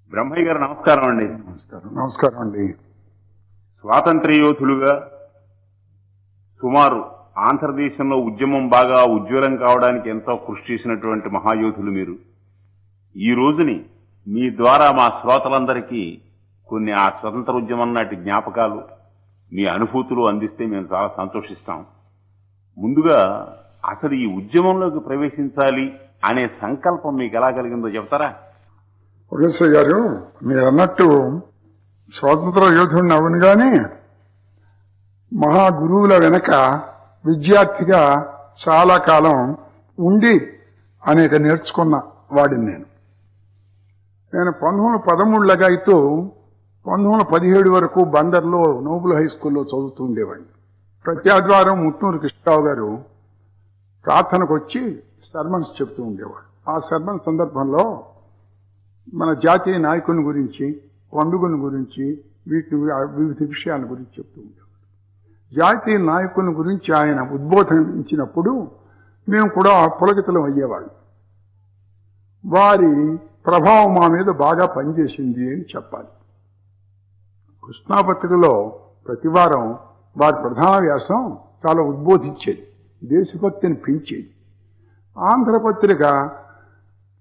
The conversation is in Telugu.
బ్రహ్మయ్య గారు నమస్కారం అండి నమస్కారం నమస్కారం అండి స్వాతంత్ర్య యోధులుగా సుమారు ఆంధ్రదేశంలో ఉద్యమం బాగా ఉజ్వలం కావడానికి ఎంతో కృషి చేసినటువంటి మహాయోధులు మీరు ఈ రోజుని మీ ద్వారా మా శ్రోతలందరికీ కొన్ని ఆ స్వతంత్ర ఉద్యమం నాటి జ్ఞాపకాలు మీ అనుభూతులు అందిస్తే మేము చాలా సంతోషిస్తాం ముందుగా అసలు ఈ ఉద్యమంలోకి ప్రవేశించాలి అనే సంకల్పం మీకు ఎలా కలిగిందో చెప్తారా ఒకేశ్వర్ గారు మీరు అన్నట్టు స్వాతంత్ర యోధుడిని అవును గాని మహా గురువుల వెనక విద్యార్థిగా చాలా కాలం ఉండి అనేక నేర్చుకున్న వాడిని నేను నేను పంతొమ్మిది వందల పదమూడు లగాయితూ పంతొమ్మిది వందల పదిహేడు వరకు బందర్లో నోబుల్ హై స్కూల్లో చదువుతూ ఉండేవాడిని ప్రతి ఆదివారం ముట్నూరు కృష్ణరావు గారు ప్రార్థనకు వచ్చి సర్మన్స్ చెప్తూ ఉండేవాడు ఆ సర్మన్ సందర్భంలో మన జాతీయ నాయకుని గురించి పండుగల గురించి వీటిని వివిధ విషయాల గురించి చెప్తూ ఉండేవాడు జాతీయ నాయకుల గురించి ఆయన ఉద్బోధించినప్పుడు మేము కూడా పులకితలం అయ్యేవాళ్ళం వారి ప్రభావం మా మీద బాగా పనిచేసింది అని చెప్పాలి కృష్ణాపత్రికలో ప్రతివారం వారి ప్రధాన వ్యాసం చాలా ఉద్బోధించేది దేశభక్తిని పెంచేది ఆంధ్రపత్రిక